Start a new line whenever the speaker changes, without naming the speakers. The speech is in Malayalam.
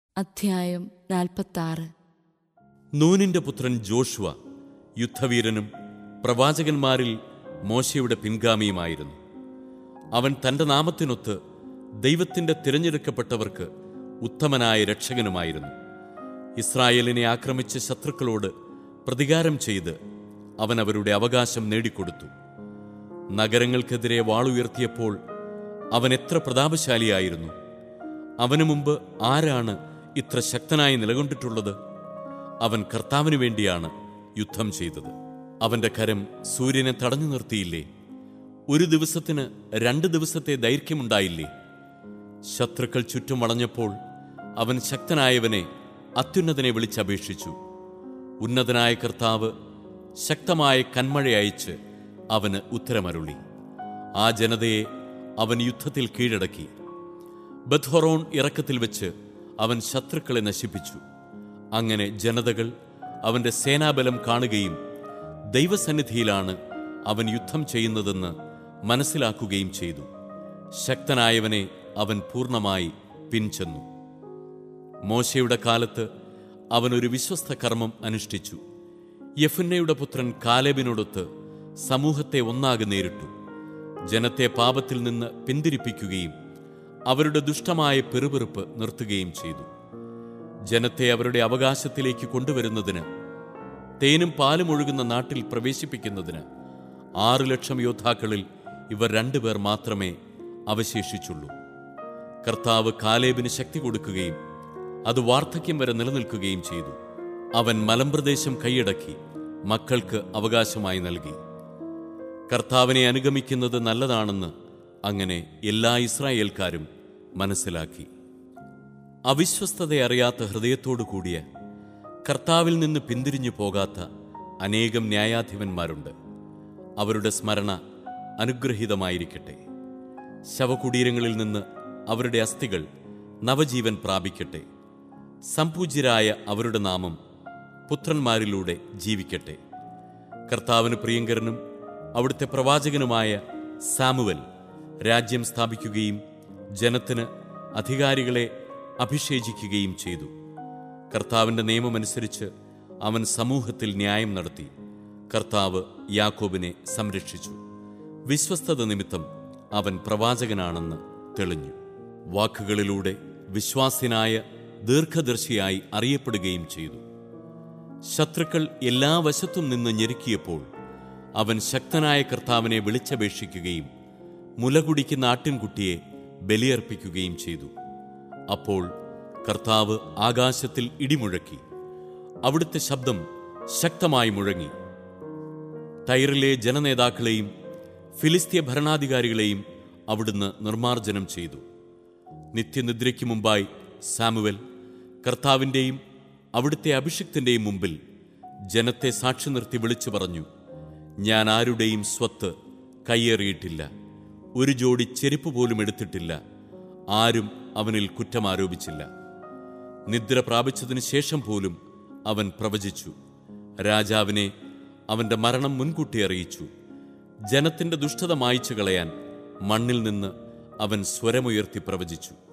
അധ്യായം നാൽപ്പത്താറ്
നൂനിന്റെ പുത്രൻ ജോഷുവ യുദ്ധവീരനും പ്രവാചകന്മാരിൽ മോശയുടെ പിൻഗാമിയുമായിരുന്നു അവൻ തന്റെ നാമത്തിനൊത്ത് ദൈവത്തിന്റെ തിരഞ്ഞെടുക്കപ്പെട്ടവർക്ക് ഉത്തമനായ രക്ഷകനുമായിരുന്നു ഇസ്രായേലിനെ ആക്രമിച്ച ശത്രുക്കളോട് പ്രതികാരം ചെയ്ത് അവൻ അവരുടെ അവകാശം നേടിക്കൊടുത്തു നഗരങ്ങൾക്കെതിരെ വാളുയർത്തിയപ്പോൾ അവൻ എത്ര പ്രതാപശാലിയായിരുന്നു അവനു മുമ്പ് ആരാണ് ഇത്ര ശക്തനായി നിലകൊണ്ടിട്ടുള്ളത് അവൻ കർത്താവിനു വേണ്ടിയാണ് യുദ്ധം ചെയ്തത് അവന്റെ കരം സൂര്യനെ തടഞ്ഞു നിർത്തിയില്ലേ ഒരു ദിവസത്തിന് രണ്ട് ദിവസത്തെ ദൈർഘ്യമുണ്ടായില്ലേ ശത്രുക്കൾ ചുറ്റും വളഞ്ഞപ്പോൾ അവൻ ശക്തനായവനെ അത്യുന്നതനെ വിളിച്ചപേക്ഷിച്ചു ഉന്നതനായ കർത്താവ് ശക്തമായ കന്മഴ അയച്ച് അവന് ഉത്തരമരുളി ആ ജനതയെ അവൻ യുദ്ധത്തിൽ കീഴടക്കി ബത്ഹൊറോൺ ഇറക്കത്തിൽ വെച്ച് അവൻ ശത്രുക്കളെ നശിപ്പിച്ചു അങ്ങനെ ജനതകൾ അവന്റെ സേനാബലം കാണുകയും ദൈവസന്നിധിയിലാണ് അവൻ യുദ്ധം ചെയ്യുന്നതെന്ന് മനസ്സിലാക്കുകയും ചെയ്തു ശക്തനായവനെ അവൻ പൂർണ്ണമായി പിൻചെന്നു മോശയുടെ കാലത്ത് അവൻ ഒരു വിശ്വസ്ത കർമ്മം അനുഷ്ഠിച്ചു യഫുന്നയുടെ പുത്രൻ കാലേബിനോടൊത്ത് സമൂഹത്തെ ഒന്നാകെ നേരിട്ടു ജനത്തെ പാപത്തിൽ നിന്ന് പിന്തിരിപ്പിക്കുകയും അവരുടെ ദുഷ്ടമായ പെറുപെറുപ്പ് നിർത്തുകയും ചെയ്തു ജനത്തെ അവരുടെ അവകാശത്തിലേക്ക് കൊണ്ടുവരുന്നതിന് തേനും പാലും ഒഴുകുന്ന നാട്ടിൽ പ്രവേശിപ്പിക്കുന്നതിന് ആറു ലക്ഷം യോദ്ധാക്കളിൽ ഇവർ രണ്ടുപേർ മാത്രമേ അവശേഷിച്ചുള്ളൂ കർത്താവ് കാലേബിന് ശക്തി കൊടുക്കുകയും അത് വാർദ്ധക്യം വരെ നിലനിൽക്കുകയും ചെയ്തു അവൻ മലമ്പ്രദേശം കൈയടക്കി മക്കൾക്ക് അവകാശമായി നൽകി കർത്താവിനെ അനുഗമിക്കുന്നത് നല്ലതാണെന്ന് അങ്ങനെ എല്ലാ ഇസ്രായേൽക്കാരും മനസ്സിലാക്കി അവിശ്വസ്തതയറിയാത്ത ഹൃദയത്തോടു കൂടിയ കർത്താവിൽ നിന്ന് പിന്തിരിഞ്ഞു പോകാത്ത അനേകം ന്യായാധിപന്മാരുണ്ട് അവരുടെ സ്മരണ അനുഗ്രഹീതമായിരിക്കട്ടെ ശവകുടീരങ്ങളിൽ നിന്ന് അവരുടെ അസ്ഥികൾ നവജീവൻ പ്രാപിക്കട്ടെ സംപൂജ്യരായ അവരുടെ നാമം പുത്രന്മാരിലൂടെ ജീവിക്കട്ടെ കർത്താവിന് പ്രിയങ്കരനും അവിടുത്തെ പ്രവാചകനുമായ സാമുവൽ രാജ്യം സ്ഥാപിക്കുകയും ജനത്തിന് അധികാരികളെ അഭിഷേചിക്കുകയും ചെയ്തു കർത്താവിന്റെ നിയമമനുസരിച്ച് അവൻ സമൂഹത്തിൽ ന്യായം നടത്തി കർത്താവ് യാക്കോബിനെ സംരക്ഷിച്ചു വിശ്വസ്തത നിമിത്തം അവൻ പ്രവാചകനാണെന്ന് തെളിഞ്ഞു വാക്കുകളിലൂടെ വിശ്വാസ്യനായ ദീർഘദർശിയായി അറിയപ്പെടുകയും ചെയ്തു ശത്രുക്കൾ എല്ലാ വശത്തും നിന്ന് ഞെരുക്കിയപ്പോൾ അവൻ ശക്തനായ കർത്താവിനെ വിളിച്ചപേക്ഷിക്കുകയും മുലകുടിക്കുന്ന ആട്ടിൻകുട്ടിയെ ബലിയർപ്പിക്കുകയും ചെയ്തു അപ്പോൾ കർത്താവ് ആകാശത്തിൽ ഇടിമുഴക്കി അവിടുത്തെ ശബ്ദം ശക്തമായി മുഴങ്ങി ടൈറിലെ ജനനേതാക്കളെയും ഫിലിസ്തീയ ഭരണാധികാരികളെയും അവിടുന്ന് നിർമ്മാർജ്ജനം ചെയ്തു നിത്യനിദ്രയ്ക്ക് മുമ്പായി സാമുവൽ കർത്താവിൻ്റെയും അവിടുത്തെ അഭിഷിക്തന്റെയും മുമ്പിൽ ജനത്തെ സാക്ഷി നിർത്തി വിളിച്ചു പറഞ്ഞു ഞാൻ ആരുടെയും സ്വത്ത് കയ്യേറിയിട്ടില്ല ഒരു ജോഡി ചെരുപ്പ് പോലും എടുത്തിട്ടില്ല ആരും അവനിൽ കുറ്റം ആരോപിച്ചില്ല നിദ്ര പ്രാപിച്ചതിനു ശേഷം പോലും അവൻ പ്രവചിച്ചു രാജാവിനെ അവന്റെ മരണം മുൻകൂട്ടി അറിയിച്ചു ജനത്തിന്റെ ദുഷ്ടത മായ്ച്ചു കളയാൻ മണ്ണിൽ നിന്ന് അവൻ സ്വരമുയർത്തി പ്രവചിച്ചു